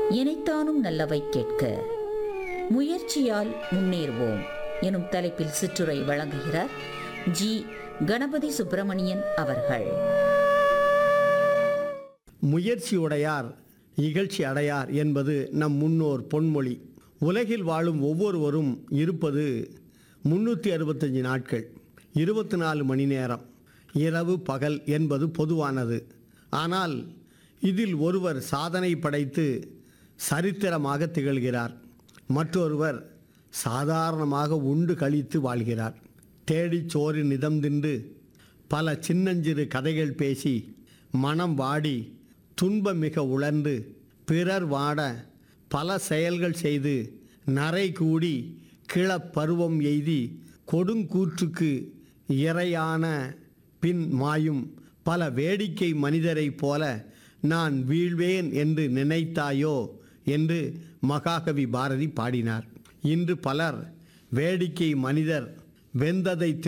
இனைத்தானும் நல்லவை கேட்க முயற்சியால் முன்னேறுவோம் எனும் தலைப்பில் சிற்றுரை வழங்குகிறார் ஜி கணபதி சுப்பிரமணியன் அவர்கள் முயற்சியுடையார் இகழ்ச்சி அடையார் என்பது நம் முன்னோர் பொன்மொழி உலகில் வாழும் ஒவ்வொருவரும் இருப்பது முன்னூற்றி அறுபத்தஞ்சு நாட்கள் இருபத்தி நாலு மணி நேரம் இரவு பகல் என்பது பொதுவானது ஆனால் இதில் ஒருவர் சாதனை படைத்து சரித்திரமாக திகழ்கிறார் மற்றொருவர் சாதாரணமாக உண்டு கழித்து வாழ்கிறார் தேடிச் சோறு நிதம் தின்று பல சின்னஞ்சிறு கதைகள் பேசி மனம் வாடி துன்பம் மிக உழன்று பிறர் வாட பல செயல்கள் செய்து நரை கூடி கிளப் பருவம் எய்தி கொடுங்கூற்றுக்கு இரையான பின் மாயும் பல வேடிக்கை மனிதரைப் போல நான் வீழ்வேன் என்று நினைத்தாயோ என்று மகாகவி பாரதி பாடினார் இன்று பலர் வேடிக்கை மனிதர் வெந்ததை